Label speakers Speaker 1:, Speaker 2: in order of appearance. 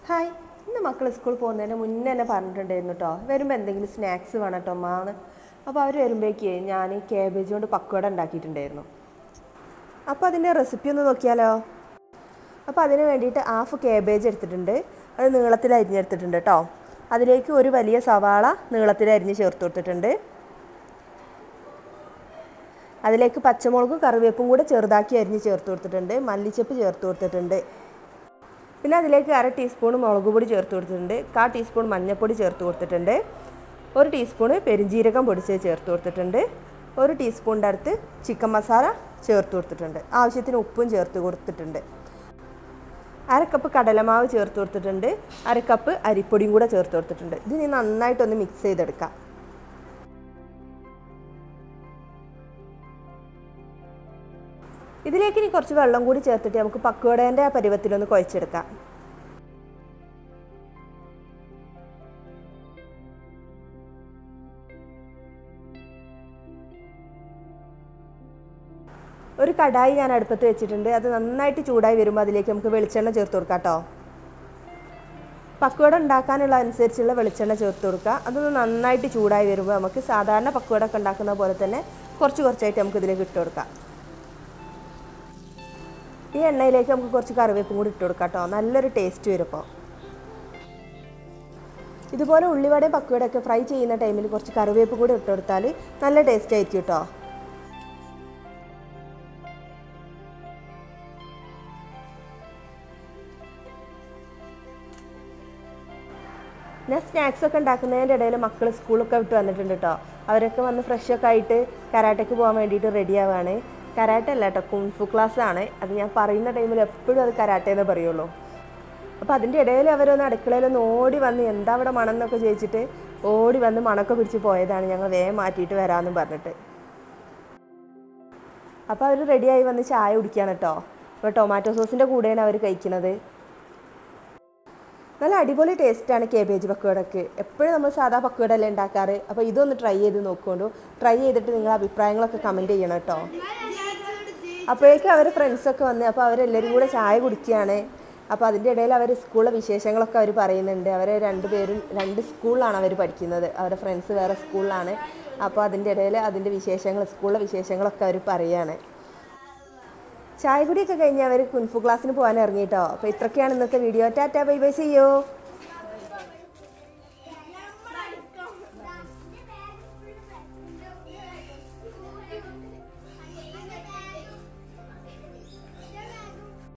Speaker 1: hi ഇന്ന് മക്കൾ സ്കൂളിൽ പോകുന്നതിന് മുന്നേ തന്നെ പറഞ്ഞിട്ടുണ്ടായിരുന്നു കേട്ടോ വരുമ്പോൾ എന്തെങ്കിലും സ്നാക്സ് വേണം കേട്ടോ അമ്മാന്ന് അപ്പോൾ അവർ വരുമ്പോഴേക്ക് ഞാൻ കേബേജ് കൊണ്ട് പക്കോട ഉണ്ടാക്കിയിട്ടുണ്ടായിരുന്നു അപ്പോൾ അതിൻ്റെ റെസിപ്പി ഒന്ന് നോക്കിയാലോ അപ്പോൾ അതിന് വേണ്ടിയിട്ട് ഹാഫ് കേബേജ് എടുത്തിട്ടുണ്ട് അത് നീളത്തിൽ അരിഞ്ഞെടുത്തിട്ടുണ്ട് കേട്ടോ അതിലേക്ക് ഒരു വലിയ സവാള നീളത്തിൽ അരിഞ്ഞ് ചേർത്ത് കൊടുത്തിട്ടുണ്ട് അതിലേക്ക് പച്ചമുളകും കറിവേപ്പും കൂടെ ചെറുതാക്കി അരിഞ്ഞ് ചേർത്ത് കൊടുത്തിട്ടുണ്ട് മല്ലിച്ചപ്പ് ചേർത്ത് കൊടുത്തിട്ടുണ്ട് പിന്നെ അതിലേക്ക് അര ടീസ്പൂൺ മുളക് പൊടി ചേർത്ത് കൊടുത്തിട്ടുണ്ട് കാ ടീസ്പൂൺ മഞ്ഞൾപ്പൊടി ചേർത്ത് കൊടുത്തിട്ടുണ്ട് ഒരു ടീസ്പൂൺ പെരിഞ്ജീരകം പൊടിച്ച് ചേർത്ത് കൊടുത്തിട്ടുണ്ട് ഒരു ടീസ്പൂണിൻ്റെ അടുത്ത് ചിക്കൻ മസാല ചേർത്ത് കൊടുത്തിട്ടുണ്ട് ആവശ്യത്തിന് ഉപ്പും ചേർത്ത് കൊടുത്തിട്ടുണ്ട് അര കപ്പ് കടലമാവ് ചേർത്ത് കൊടുത്തിട്ടുണ്ട് അര കപ്പ് അരിപ്പൊടിയും കൂടെ ചേർത്ത് കൊടുത്തിട്ടുണ്ട് ഇത് ഇനി നന്നായിട്ടൊന്ന് മിക്സ് ചെയ്തെടുക്കാം ഇതിലേക്ക് ഇനി കുറച്ച് വെള്ളം കൂടി ചേർത്തിട്ട് നമുക്ക് പക്കോടേൻ്റെ ആ പരുവത്തിലൊന്ന് കുഴച്ചെടുക്കാം ഒരു കടായി ഞാൻ അടുപ്പത്ത് വെച്ചിട്ടുണ്ട് അത് നന്നായിട്ട് ചൂടായി വരുമ്പോൾ അതിലേക്ക് നമുക്ക് വെളിച്ചെണ്ണ ചേർത്ത് കൊടുക്കാം കേട്ടോ പക്കോട ഉണ്ടാക്കാനുള്ള അനുസരിച്ചുള്ള വെളിച്ചെണ്ണ ചേർത്ത് കൊടുക്കുക അതൊന്ന് നന്നായിട്ട് ചൂടായി വരുമ്പോൾ നമുക്ക് സാധാരണ പക്കോട ഒക്കെ ഉണ്ടാക്കുന്ന പോലെ തന്നെ കുറച്ച് കുറച്ചായിട്ട് നമുക്ക് ഇതിലേക്ക് ഇട്ട് കൊടുക്കാം ഈ എണ്ണയിലേക്ക് നമുക്ക് കുറച്ച് കറിവേപ്പും കൂടി ഇട്ട് കൊടുക്കാം കേട്ടോ നല്ലൊരു ടേസ്റ്റ് വരും അപ്പോൾ ഇതുപോലെ ഉള്ളിവടയും പക്കുവടയൊക്കെ ഫ്രൈ ചെയ്യുന്ന ടൈമിൽ കുറച്ച് കറിവേപ്പ് കൂടി ഇട്ട് കൊടുത്താൽ നല്ല ടേസ്റ്റ് ആയിരിക്കും കേട്ടോ ഞാൻ സ്നാക്സ് ഒക്കെ ഉണ്ടാക്കുന്നതിൻ്റെ ഇടയിൽ മക്കൾ സ്കൂളൊക്കെ വിട്ട് വന്നിട്ടുണ്ട് കേട്ടോ അവരൊക്കെ വന്ന് ഫ്രഷ് ഒക്കെ ആയിട്ട് കരാട്ടയ്ക്ക് പോകാൻ വേണ്ടിയിട്ട് റെഡി ആവുകയാണ് കരാട്ട അല്ല കേട്ടോ കുംഫു ക്ലാസ് ആണ് അത് ഞാൻ പറയുന്ന ടൈമിൽ എപ്പോഴും അത് കരാട്ട എന്നേ പറയുള്ളൂ അപ്പോൾ അതിൻ്റെ ഇടയിൽ അവരൊന്ന് അടുക്കളയിലൊന്ന് ഓടി വന്ന് എന്താ അവിടെ മണം എന്നൊക്കെ ചോദിച്ചിട്ട് ഓടി വന്ന് മണമൊക്കെ പിടിച്ച് പോയതാണ് ഞങ്ങൾ വേഗം മാറ്റിയിട്ട് വരാമെന്നും പറഞ്ഞിട്ട് അപ്പോൾ അവർ റെഡിയായി വന്ന് ചായ കുടിക്കുകയാണ് കേട്ടോ അപ്പോൾ ടൊമാറ്റോ സോസിൻ്റെ കൂടെയാണ് അവർ കഴിക്കുന്നത് നല്ല അടിപൊളി ടേസ്റ്റാണ് കേബേജ് പക്കോടക്ക് എപ്പോഴും നമ്മൾ സാധാ പക്കോട അല്ലേ ഉണ്ടാക്കാറ് അപ്പോൾ ഇതൊന്ന് ട്രൈ ചെയ്ത് നോക്കുകൊണ്ടു ട്രൈ ചെയ്തിട്ട് നിങ്ങൾ അഭിപ്രായങ്ങളൊക്കെ കമൻറ്റ് ചെയ്യണം കേട്ടോ അപ്പോഴേക്കും അവർ ഫ്രണ്ട്സൊക്കെ വന്ന് അപ്പോൾ അവരെല്ലാവരും കൂടെ ചായ കുടിക്കുകയാണ് അപ്പോൾ അതിൻ്റെ ഇടയിൽ അവർ സ്കൂളിലെ വിശേഷങ്ങളൊക്കെ അവർ പറയുന്നുണ്ട് അവർ രണ്ടുപേരും രണ്ട് സ്കൂളിലാണ് അവർ പഠിക്കുന്നത് അവരുടെ ഫ്രണ്ട്സ് വേറെ സ്കൂളിലാണ് അപ്പോൾ അതിൻ്റെ ഇടയിൽ അതിൻ്റെ വിശേഷങ്ങൾ സ്കൂളിലെ വിശേഷങ്ങളൊക്കെ അവർ പറയുകയാണ് ചായ കുടിയൊക്കെ കഴിഞ്ഞ് അവർ കുൻഫു ക്ലാസ്സിന് പോകാൻ ഇറങ്ങിയിട്ടോ അപ്പോൾ ഇത്രയൊക്കെയാണ് ഇന്നത്തെ വീഡിയോ ടാറ്റാ ബൈ ബൈ ചെയ്യോ